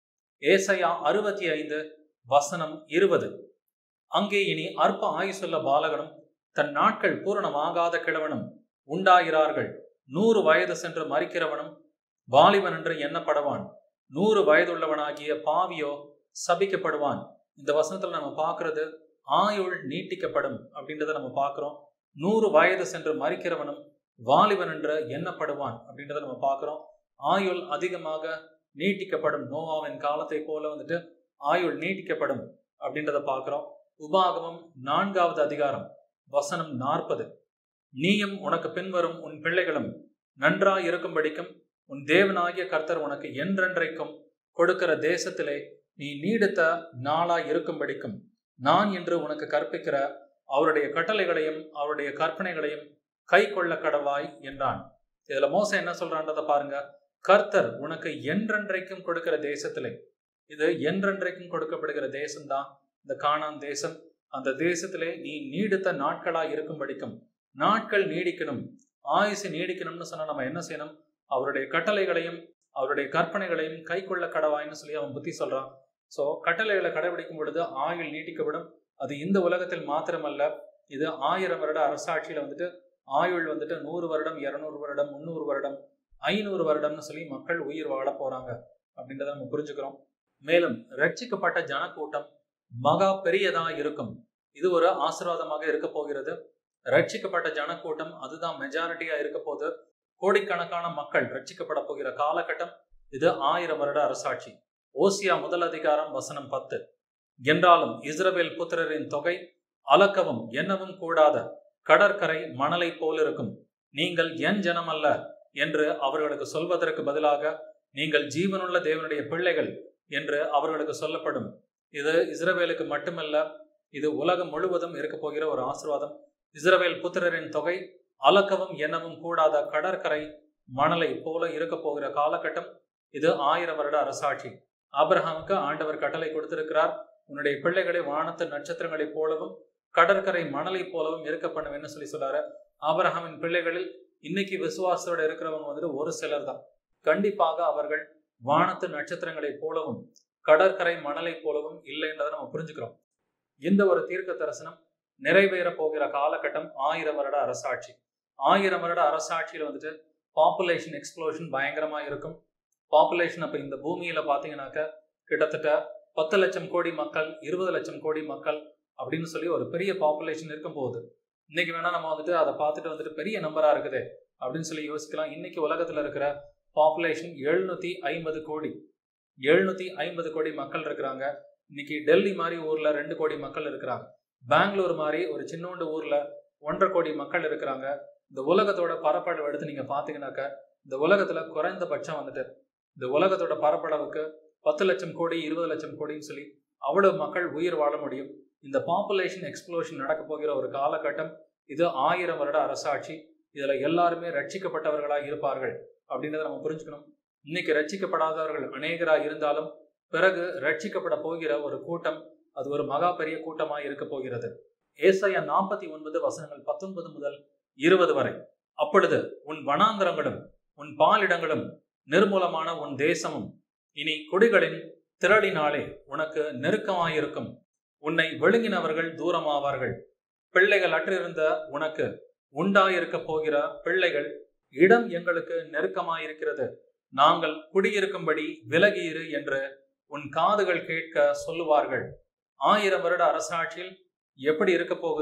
ஏசையா அறுபத்தி ஐந்து வசனம் இருபது அங்கே இனி அற்ப ஆயுசுள்ள பாலகனும் தன் நாட்கள் பூரணமாகாத கிழவனும் உண்டாகிறார்கள் நூறு வயது சென்று மறிக்கிறவனும் வாலிபன் என்று எண்ணப்படுவான் நூறு வயதுள்ளவனாகிய பாவியோ சபிக்கப்படுவான் இந்த வசனத்துல நம்ம பார்க்கறது ஆயுள் நீட்டிக்கப்படும் அப்படின்றத நம்ம பார்க்கிறோம் நூறு வயது சென்று மறிக்கிறவனும் வாலிபன் என்று எண்ணப்படுவான் அப்படின்றத நம்ம பார்க்கிறோம் ஆயுள் அதிகமாக நீட்டிக்கப்படும் நோவாவின் காலத்தை போல வந்துட்டு ஆயுள் நீட்டிக்கப்படும் அப்படின்றத பார்க்கிறோம் உபாகமம் நான்காவது அதிகாரம் வசனம் நாற்பது நீயும் உனக்கு பின்வரும் உன் பிள்ளைகளும் நன்றாய் இருக்கும்படிக்கும் உன் தேவனாகிய கர்த்தர் உனக்கு என்றென்றைக்கும் கொடுக்கிற தேசத்திலே நீ நீடித்த நாளாய் இருக்கும்படிக்கும் நான் என்று உனக்கு கற்பிக்கிற அவருடைய கட்டளைகளையும் அவருடைய கற்பனைகளையும் கை கொள்ள கடவாய் என்றான் இதுல மோசம் என்ன சொல்றான்றத பாருங்க கர்த்தர் உனக்கு என்றென்றைக்கும் கொடுக்கிற தேசத்திலே இது என்றென்றைக்கும் கொடுக்கப்படுகிற தேசம்தான் இந்த காணான் தேசம் அந்த தேசத்திலே நீ நீடித்த நாட்களா இருக்கும்படிக்கும் நாட்கள் நீடிக்கணும் ஆயுசு நீடிக்கணும்னு சொன்னா நம்ம என்ன செய்யணும் அவருடைய கட்டளைகளையும் அவருடைய கற்பனைகளையும் கை கொள்ள கடவாய்ன்னு சொல்லி அவன் புத்தி சொல்றான் ஸோ கட்டளைகளை கடைபிடிக்கும் பொழுது ஆயுள் நீட்டிக்கப்படும் அது இந்த உலகத்தில் மாத்திரமல்ல இது ஆயிரம் வருட அரசாட்சியில வந்துட்டு ஆயுள் வந்துட்டு நூறு வருடம் இருநூறு வருடம் முந்நூறு வருடம் ஐநூறு வருடம்னு சொல்லி மக்கள் உயிர் வாழ போறாங்க அப்படின்றத நம்ம புரிஞ்சுக்கிறோம் மேலும் ரட்சிக்கப்பட்ட ஜனக்கூட்டம் மகா பெரியதா இருக்கும் இது ஒரு ஆசீர்வாதமாக இருக்க போகிறது ரட்சிக்கப்பட்ட ஜனக்கூட்டம் அதுதான் மெஜாரிட்டியா இருக்க போது கோடிக்கணக்கான மக்கள் ரட்சிக்கப்பட போகிற காலகட்டம் இது ஆயிரம் வருட அரசாட்சி ஓசியா முதல் அதிகாரம் வசனம் பத்து என்றாலும் இஸ்ரவேல் புத்திரரின் தொகை அளக்கவும் எண்ணவும் கூடாத கடற்கரை மணலை போல் இருக்கும் நீங்கள் என் ஜனம் அல்ல என்று அவர்களுக்கு சொல்வதற்கு பதிலாக நீங்கள் ஜீவனுள்ள தேவனுடைய பிள்ளைகள் என்று அவர்களுக்கு சொல்லப்படும் இது இஸ்ரவேலுக்கு மட்டுமல்ல இது உலகம் முழுவதும் இருக்க போகிற ஒரு ஆசிர்வாதம் இஸ்ரவேல் புத்திரரின் தொகை அளக்கவும் எண்ணவும் கூடாத கடற்கரை மணலை போல இருக்க போகிற காலகட்டம் இது ஆயிரம் வருட அரசாட்சி ஆபிரஹாமுக்கு ஆண்டவர் கட்டளை கொடுத்திருக்கிறார் உன்னுடைய பிள்ளைகளை வானத்து நட்சத்திரங்களைப் போலவும் கடற்கரை மணலை போலவும் இருக்க பண்ணுவேன்னு சொல்லி சொல்றாரு ஆபிரஹாமின் பிள்ளைகளில் இன்னைக்கு விசுவாசத்தோட இருக்கிறவங்க வந்துட்டு ஒரு சிலர் தான் கண்டிப்பாக அவர்கள் வானத்து நட்சத்திரங்களைப் போலவும் கடற்கரை மணலை போலவும் இல்லைன்றதை நம்ம புரிஞ்சுக்கிறோம் இந்த ஒரு தீர்க்க தரிசனம் நிறைவேற போகிற காலகட்டம் ஆயிரம் வருட அரசாட்சி ஆயிரம் வருட அரசாட்சியில வந்துட்டு பாப்புலேஷன் எக்ஸ்ப்ளோஷன் பயங்கரமா இருக்கும் பாப்புலேஷன் அப்ப இந்த பூமியில பாத்தீங்கன்னாக்க கிட்டத்தட்ட பத்து லட்சம் கோடி மக்கள் இருபது லட்சம் கோடி மக்கள் அப்படின்னு சொல்லி ஒரு பெரிய பாப்புலேஷன் இருக்கும் போகுது இன்னைக்கு வேணா நம்ம வந்துட்டு அதை பார்த்துட்டு வந்துட்டு பெரிய நம்பரா இருக்குது அப்படின்னு சொல்லி யோசிக்கலாம் இன்னைக்கு உலகத்துல இருக்கிற பாப்புலேஷன் எழுநூத்தி ஐம்பது கோடி எழுநூத்தி ஐம்பது கோடி மக்கள் இருக்கிறாங்க இன்னைக்கு டெல்லி மாதிரி ஊர்ல ரெண்டு கோடி மக்கள் இருக்கிறாங்க பெங்களூர் மாதிரி ஒரு சின்னோண்டு ஊர்ல ஒன்றரை கோடி மக்கள் இருக்கிறாங்க இந்த உலகத்தோட பரப்பளவு எடுத்து நீங்க பாத்தீங்கன்னாக்க இந்த உலகத்துல குறைந்தபட்சம் வந்துட்டு இந்த உலகத்தோட பரப்பளவுக்கு பத்து லட்சம் கோடி இருபது லட்சம் கோடின்னு சொல்லி அவ்வளவு மக்கள் உயிர் வாழ முடியும் இந்த பாப்புலேஷன் எக்ஸ்ப்ளோஷன் நடக்க போகிற ஒரு காலகட்டம் இது ஆயிரம் வருட அரசாட்சி இதுல எல்லாருமே ரட்சிக்கப்பட்டவர்களா இருப்பார்கள் அப்படின்றத நம்ம புரிஞ்சுக்கணும் இன்னைக்கு ரட்சிக்கப்படாதவர்கள் அநேகரா இருந்தாலும் பிறகு ரட்சிக்கப்பட போகிற ஒரு கூட்டம் அது ஒரு மகா பெரிய கூட்டமா இருக்க போகிறது ஏசாயா நாற்பத்தி ஒன்பது வசனங்கள் பத்தொன்பது முதல் இருபது வரை அப்பொழுது உன் வனாந்தரங்களும் உன் பாலிடங்களும் நிர்மூலமான உன் தேசமும் இனி குடிகளின் திரளினாலே உனக்கு நெருக்கமாயிருக்கும் உன்னை விழுங்கினவர்கள் தூரமாவார்கள் பிள்ளைகள் அற்றிருந்த உனக்கு உண்டாயிருக்க போகிற பிள்ளைகள் இடம் எங்களுக்கு நெருக்கமாயிருக்கிறது நாங்கள் குடியிருக்கும்படி விலகியிரு என்று உன் காதுகள் கேட்க சொல்லுவார்கள் ஆயிரம் வருட அரசாட்சியில் எப்படி இருக்க போகுது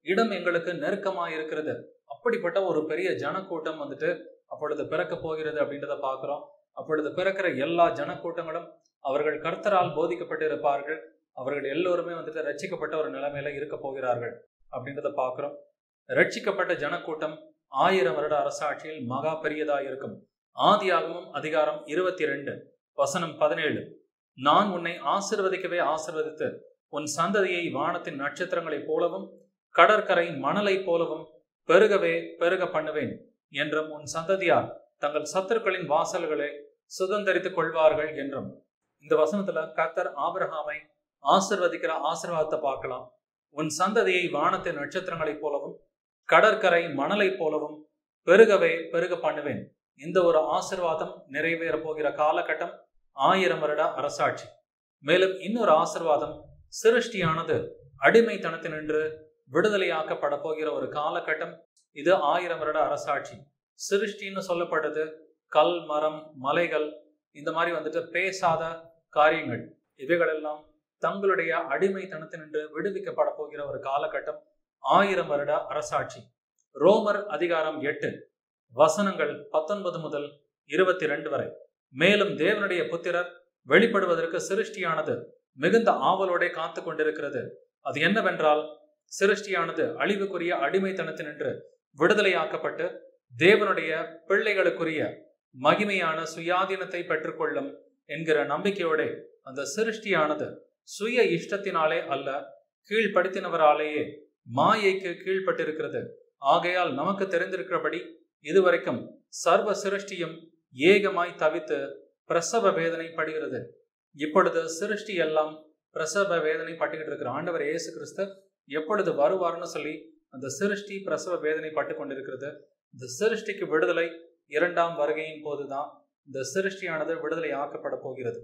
இடம் எங்களுக்கு நெருக்கமா இருக்கிறது அப்படிப்பட்ட ஒரு பெரிய ஜனக்கூட்டம் வந்துட்டு அப்பொழுது பிறக்க போகிறது அப்படின்றத பார்க்கிறோம் அப்பொழுது பிறக்கிற எல்லா ஜனக்கூட்டங்களும் அவர்கள் கர்த்தரால் போதிக்கப்பட்டு இருப்பார்கள் அவர்கள் எல்லோருமே வந்துட்டு ரட்சிக்கப்பட்ட ஒரு நிலைமையில இருக்க போகிறார்கள் அப்படின்றத பார்க்கிறோம் ரட்சிக்கப்பட்ட ஜனக்கூட்டம் ஆயிரம் வருட அரசாட்சியில் மகா பெரியதா இருக்கும் ஆதியாகமும் அதிகாரம் இருபத்தி ரெண்டு வசனம் பதினேழு நான் உன்னை ஆசிர்வதிக்கவே ஆசிர்வதித்து உன் சந்ததியை வானத்தின் நட்சத்திரங்களைப் போலவும் கடற்கரை மணலைப் போலவும் பெருகவே பெருக பண்ணுவேன் என்றும் உன் சந்ததியார் தங்கள் சத்துருக்களின் வாசல்களை சுதந்திரித்துக் கொள்வார்கள் என்றும் இந்த வசனத்துல கத்தர் ஆபிரஹாமை ஆசிர்வதிக்கிற ஆசிர்வாதத்தை பார்க்கலாம் உன் சந்ததியை வானத்தின் நட்சத்திரங்களைப் போலவும் கடற்கரை மணலைப் போலவும் பெருகவே பெருக பண்ணுவேன் இந்த ஒரு ஆசிர்வாதம் நிறைவேற போகிற காலகட்டம் ஆயிரம் வருட அரசாட்சி மேலும் இன்னொரு ஆசிர்வாதம் சிருஷ்டியானது அடிமைத்தனத்தினின்று விடுதலையாக்கப்பட போகிற ஒரு காலகட்டம் இது ஆயிரம் வருட அரசாட்சி சிருஷ்டின்னு சொல்லப்படுறது கல் மரம் மலைகள் இந்த மாதிரி வந்துட்டு பேசாத காரியங்கள் இவைகளெல்லாம் தங்களுடைய அடிமைத்தனத்தினின்று விடுவிக்கப்பட போகிற ஒரு காலகட்டம் ஆயிரம் வருட அரசாட்சி ரோமர் அதிகாரம் எட்டு வசனங்கள் பத்தொன்பது முதல் இருபத்தி ரெண்டு வரை மேலும் தேவனுடைய புத்திரர் வெளிப்படுவதற்கு சிருஷ்டியானது மிகுந்த ஆவலோட காத்து கொண்டிருக்கிறது அது என்னவென்றால் சிருஷ்டியானது அழிவுக்குரிய அடிமைத்தனத்தினின்று விடுதலையாக்கப்பட்டு தேவனுடைய பிள்ளைகளுக்குரிய மகிமையான சுயாதீனத்தை பெற்றுக்கொள்ளும் என்கிற நம்பிக்கையோட அந்த சிருஷ்டியானது சுய இஷ்டத்தினாலே அல்ல கீழ்ப்படுத்தினவராலேயே மாயைக்கு கீழ்ப்பட்டிருக்கிறது ஆகையால் நமக்கு தெரிந்திருக்கிறபடி இதுவரைக்கும் சர்வ சிருஷ்டியும் ஏகமாய் தவித்து பிரசவ வேதனை படுகிறது இப்பொழுது சிருஷ்டி எல்லாம் பிரசவ வேதனை பட்டுக்கிட்டு இருக்கிற ஆண்டவர் இயேசு கிறிஸ்து எப்பொழுது வருவார்னு சொல்லி அந்த சிருஷ்டி பிரசவ வேதனை பட்டு கொண்டிருக்கிறது இந்த சிருஷ்டிக்கு விடுதலை இரண்டாம் வருகையின் போதுதான் இந்த சிருஷ்டியானது விடுதலை ஆக்கப்பட போகிறது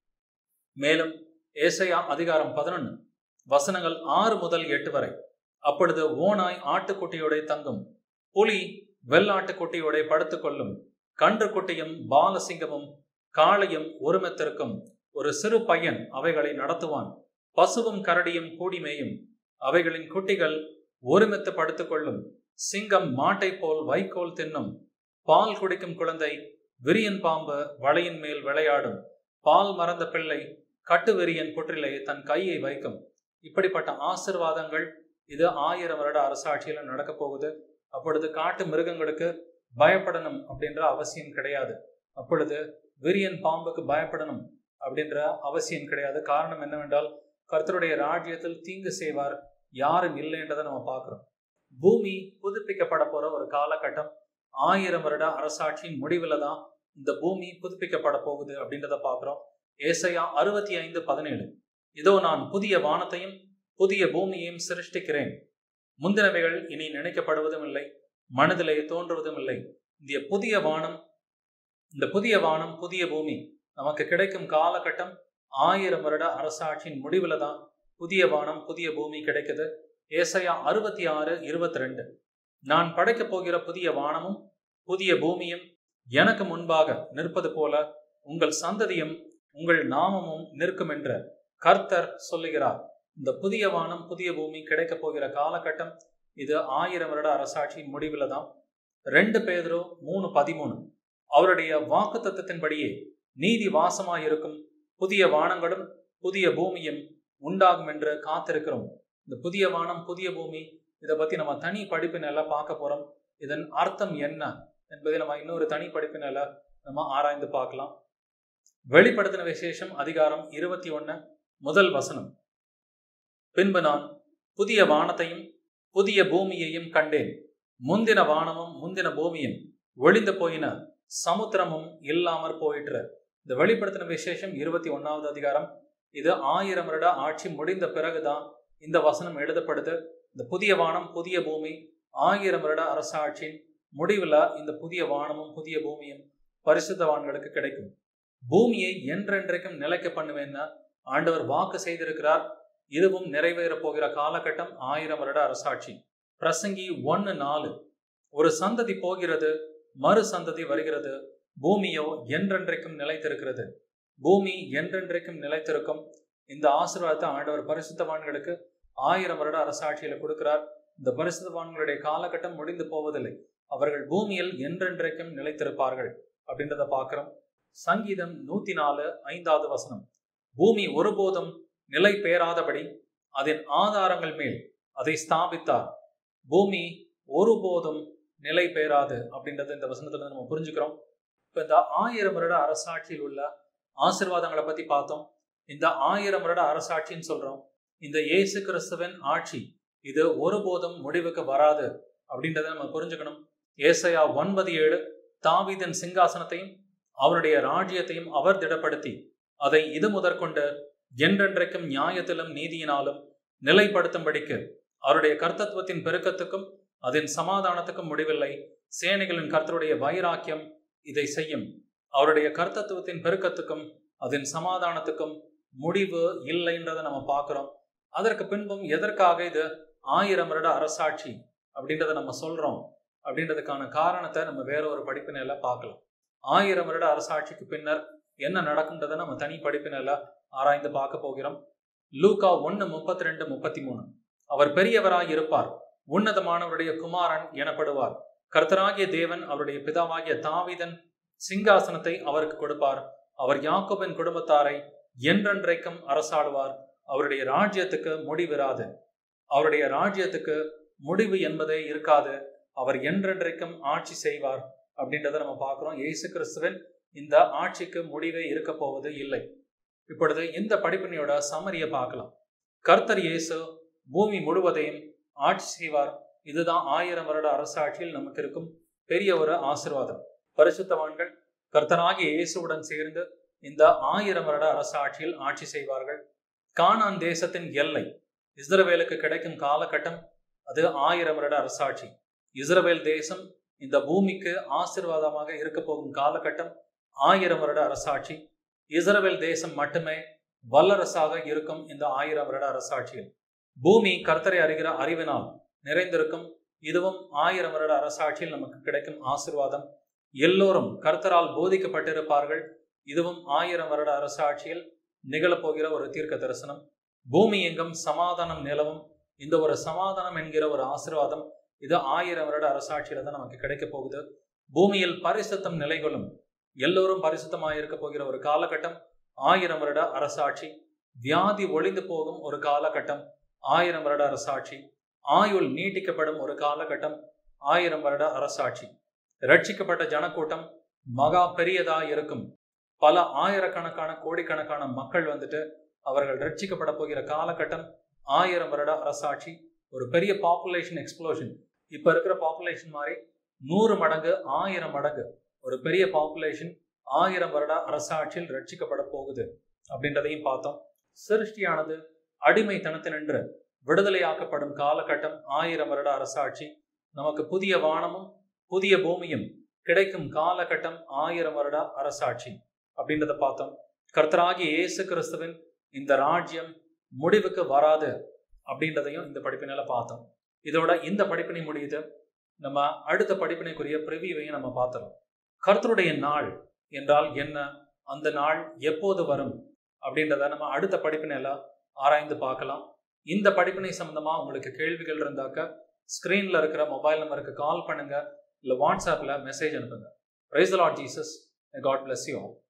மேலும் ஏசையா அதிகாரம் பதினொன்று வசனங்கள் ஆறு முதல் எட்டு வரை அப்பொழுது ஓனாய் ஆட்டுக்குட்டியோட தங்கும் புலி வெள்ளாட்டுக்குட்டியோட படுத்துக்கொள்ளும் கன்றுக்குட்டியும் பாலசிங்கமும் காளையும் ஒருமித்திருக்கும் ஒரு சிறு பையன் அவைகளை நடத்துவான் பசுவும் கரடியும் கூடிமேயும் அவைகளின் குட்டிகள் ஒருமித்து படுத்துக்கொள்ளும் சிங்கம் மாட்டை போல் வைக்கோல் தின்னும் பால் குடிக்கும் குழந்தை விரியன் பாம்பு வலையின் மேல் விளையாடும் பால் மறந்த பிள்ளை கட்டுவெறியன் புற்றிலே தன் கையை வைக்கும் இப்படிப்பட்ட ஆசிர்வாதங்கள் இது ஆயிரம் வருட அரசாட்சியில நடக்க போகுது அப்பொழுது காட்டு மிருகங்களுக்கு பயப்படணும் அப்படின்ற அவசியம் கிடையாது அப்பொழுது விரியன் பாம்புக்கு பயப்படணும் அப்படின்ற அவசியம் கிடையாது காரணம் என்னவென்றால் கர்த்தருடைய ராஜ்யத்தில் தீங்கு செய்வார் யாரும் இல்லைன்றதை நம்ம பார்க்கிறோம் பூமி புதுப்பிக்கப்பட போற ஒரு காலகட்டம் ஆயிரம் வருட அரசாட்சியின் முடிவுல தான் இந்த பூமி புதுப்பிக்கப்பட போகுது அப்படின்றத பார்க்கிறோம் ஏசையா அறுபத்தி ஐந்து பதினேழு இதோ நான் புதிய வானத்தையும் புதிய பூமியையும் சிருஷ்டிக்கிறேன் முந்தினவைகள் இனி நினைக்கப்படுவதும் இல்லை மனதிலே தோன்றுவதும் இல்லை இந்த புதிய வானம் இந்த புதிய வானம் புதிய பூமி நமக்கு கிடைக்கும் காலகட்டம் ஆயிரம் வருட அரசாட்சியின் முடிவுல தான் புதிய வானம் புதிய பூமி கிடைக்குது ஏசையா அறுபத்தி ஆறு இருபத்தி ரெண்டு நான் படைக்கப் போகிற புதிய வானமும் புதிய பூமியும் எனக்கு முன்பாக நிற்பது போல உங்கள் சந்ததியும் உங்கள் நாமமும் நிற்கும் என்ற கர்த்தர் சொல்லுகிறார் இந்த புதிய வானம் புதிய பூமி கிடைக்க போகிற காலகட்டம் இது ஆயிரம் வருட அரசாட்சியின் முடிவுல தான் ரெண்டு பேதரோ மூணு பதிமூணு அவருடைய வாக்கு தத்துவத்தின்படியே நீதி வாசமாயிருக்கும் புதிய வானங்களும் புதிய பூமியும் உண்டாகும் என்று காத்திருக்கிறோம் இந்த புதிய வானம் புதிய பூமி இதை பத்தி நம்ம தனி படிப்பினால பார்க்க போறோம் இதன் அர்த்தம் என்ன என்பதை நம்ம இன்னொரு தனி படிப்பினால நம்ம ஆராய்ந்து பார்க்கலாம் வெளிப்படுத்தின விசேஷம் அதிகாரம் இருபத்தி ஒன்னு முதல் வசனம் பின்பு நான் புதிய வானத்தையும் புதிய பூமியையும் கண்டேன் முந்தின வானமும் முந்தின பூமியும் ஒளிந்து போயின சமுத்திரமும் இல்லாமற் போயிற்று இந்த வெளிப்படுத்தின விசேஷம் இருபத்தி ஒன்னாவது அதிகாரம் இது ஆயிரம் வருட ஆட்சி முடிந்த பிறகுதான் இந்த வசனம் எழுதப்படுது இந்த புதிய வானம் புதிய பூமி ஆயிரம் வருட அரசாட்சியின் முடிவுல இந்த புதிய வானமும் புதிய பூமியும் பரிசுத்தவான்களுக்கு கிடைக்கும் பூமியை என்றென்றைக்கும் நிலைக்க பண்ணுவேன்னு ஆண்டவர் வாக்கு செய்திருக்கிறார் இதுவும் நிறைவேற போகிற காலகட்டம் ஆயிரம் வருட அரசாட்சி பிரசங்கி ஒன்னு நாலு ஒரு சந்ததி போகிறது மறு சந்ததி வருகிறது பூமியோ என்றென்றைக்கும் நிலைத்திருக்கிறது பூமி என்றென்றைக்கும் நிலைத்திருக்கும் இந்த ஆசீர்வாதத்தை ஆண்டவர் பரிசுத்தவான்களுக்கு ஆயிரம் வருட அரசாட்சியில கொடுக்கிறார் இந்த பரிசுத்தவான்களுடைய காலகட்டம் முடிந்து போவதில்லை அவர்கள் பூமியில் என்றென்றைக்கும் நிலைத்திருப்பார்கள் அப்படின்றத பார்க்கிறோம் சங்கீதம் நூத்தி நாலு ஐந்தாவது வசனம் பூமி ஒருபோதும் நிலை பெயராதபடி அதன் ஆதாரங்கள் மேல் அதை ஸ்தாபித்தார் பூமி ஒருபோதும் நிலை பெயராது அப்படின்றத இந்த வசனத்துல நம்ம புரிஞ்சுக்கிறோம் இப்ப இந்த ஆயிரம் வருட அரசாட்சியில் உள்ள ஆசிர்வாதங்களை பத்தி பார்த்தோம் இந்த ஆயிரம் வருட அரசாட்சின்னு சொல்றோம் இந்த இயேசு கிறிஸ்துவின் ஆட்சி இது ஒருபோதும் முடிவுக்கு வராது அப்படின்றத நம்ம புரிஞ்சுக்கணும் ஏசையா ஒன்பது ஏழு தாவீதன் சிங்காசனத்தையும் அவருடைய ராஜ்யத்தையும் அவர் திடப்படுத்தி அதை இது முதற்கொண்டு என்றென்றைக்கும் நியாயத்திலும் நீதியினாலும் நிலைப்படுத்தும்படிக்கு அவருடைய கர்த்தத்துவத்தின் பெருக்கத்துக்கும் அதன் சமாதானத்துக்கும் முடிவில்லை சேனைகளின் கர்த்தருடைய வைராக்கியம் இதை செய்யும் அவருடைய கர்த்தத்துவத்தின் பெருக்கத்துக்கும் அதன் சமாதானத்துக்கும் முடிவு இல்லைன்றதை நம்ம பார்க்கிறோம் அதற்கு பின்பும் எதற்காக இது ஆயிரம் வருட அரசாட்சி அப்படின்றத நம்ம சொல்றோம் அப்படின்றதுக்கான காரணத்தை நம்ம வேற ஒரு படிப்பினையில பார்க்கலாம் ஆயிரம் வருட அரசாட்சிக்கு பின்னர் என்ன நடக்குன்றதை நம்ம தனி படிப்பினையில ஆராய்ந்து பார்க்க போகிறோம் லூகா ஒன்னு முப்பத்தி ரெண்டு முப்பத்தி மூணு அவர் பெரியவராய் இருப்பார் உன்னதமானவருடைய குமாரன் எனப்படுவார் கர்த்தராகிய தேவன் அவருடைய பிதாவாகிய தாவிதன் சிங்காசனத்தை அவருக்கு கொடுப்பார் அவர் யாக்கோபின் குடும்பத்தாரை என்றென்றைக்கும் அரசாடுவார் அவருடைய ராஜ்யத்துக்கு முடிவிராது அவருடைய ராஜ்யத்துக்கு முடிவு என்பதே இருக்காது அவர் என்றென்றைக்கும் ஆட்சி செய்வார் அப்படின்றத நம்ம பார்க்கிறோம் இயேசு கிறிஸ்துவின் இந்த ஆட்சிக்கு முடிவே இருக்க போவது இல்லை இப்பொழுது இந்த படிப்பினையோட சமரியை பார்க்கலாம் கர்த்தர் இயேசு பூமி முழுவதையும் ஆட்சி செய்வார் இதுதான் ஆயிரம் வருட அரசாட்சியில் நமக்கு இருக்கும் பெரிய ஒரு ஆசிர்வாதம் பரிசுத்தவான்கள் கர்த்தனாகிய இயேசுவுடன் சேர்ந்து இந்த ஆயிரம் வருட அரசாட்சியில் ஆட்சி செய்வார்கள் கானான் தேசத்தின் எல்லை இஸ்ரவேலுக்கு கிடைக்கும் காலகட்டம் அது ஆயிரம் வருட அரசாட்சி இஸ்ரவேல் தேசம் இந்த பூமிக்கு ஆசிர்வாதமாக இருக்க போகும் காலகட்டம் ஆயிரம் வருட அரசாட்சி இஸ்ரவேல் தேசம் மட்டுமே வல்லரசாக இருக்கும் இந்த ஆயிரம் வருட அரசாட்சியில் பூமி கர்த்தரை அறிகிற அறிவினால் நிறைந்திருக்கும் இதுவும் ஆயிரம் வருட அரசாட்சியில் நமக்கு கிடைக்கும் ஆசிர்வாதம் எல்லோரும் கர்த்தரால் போதிக்கப்பட்டிருப்பார்கள் இதுவும் ஆயிரம் வருட அரசாட்சியில் நிகழப்போகிற ஒரு தீர்க்க தரிசனம் பூமி எங்கும் சமாதானம் நிலவும் இந்த ஒரு சமாதானம் என்கிற ஒரு ஆசிர்வாதம் இது ஆயிரம் வருட அரசாட்சியில தான் நமக்கு கிடைக்க போகுது பூமியில் பரிசுத்தம் நிலைகொள்ளும் எல்லோரும் பரிசுத்தமாக இருக்க போகிற ஒரு காலகட்டம் ஆயிரம் வருட அரசாட்சி வியாதி ஒளிந்து போகும் ஒரு காலகட்டம் ஆயிரம் வருட அரசாட்சி ஆயுள் நீட்டிக்கப்படும் ஒரு காலகட்டம் ஆயிரம் வருட அரசாட்சி ரட்சிக்கப்பட்ட ஜனக்கூட்டம் மகா பெரியதா இருக்கும் பல ஆயிரக்கணக்கான கோடிக்கணக்கான மக்கள் வந்துட்டு அவர்கள் ரட்சிக்கப்பட போகிற காலகட்டம் ஆயிரம் வருட அரசாட்சி ஒரு பெரிய பாப்புலேஷன் எக்ஸ்ப்ளோஷன் இப்ப இருக்கிற பாப்புலேஷன் மாதிரி நூறு மடங்கு ஆயிரம் மடங்கு ஒரு பெரிய பாப்புலேஷன் ஆயிரம் வருட அரசாட்சியில் ரட்சிக்கப்பட போகுது அப்படின்றதையும் பார்த்தோம் சிருஷ்டியானது அடிமைத்தனத்தினின்று விடுதலையாக்கப்படும் காலகட்டம் ஆயிரம் வருட அரசாட்சி நமக்கு புதிய வானமும் புதிய பூமியும் கிடைக்கும் காலகட்டம் ஆயிரம் வருட அரசாட்சி அப்படின்றத பார்த்தோம் கர்த்தராகிய இயேசு கிறிஸ்துவின் இந்த ராஜ்யம் முடிவுக்கு வராது அப்படின்றதையும் இந்த படிப்பினால பார்த்தோம் இதோட இந்த படிப்பினை முடியுது நம்ம அடுத்த படிப்பினைக்குரிய பிரிவியையும் நம்ம பார்த்தோம் கர்த்தருடைய நாள் என்றால் என்ன அந்த நாள் எப்போது வரும் அப்படின்றத நம்ம அடுத்த படிப்பினையில ஆராய்ந்து பார்க்கலாம் இந்த படிப்பினை சம்பந்தமா உங்களுக்கு கேள்விகள் இருந்தாக்க ஸ்க்ரீன்ல இருக்கிற மொபைல் நம்பருக்கு கால் பண்ணுங்க இல்லை வாட்ஸ்அப்பில் மெசேஜ் அனுப்புங்க praise Lord Jesus God bless you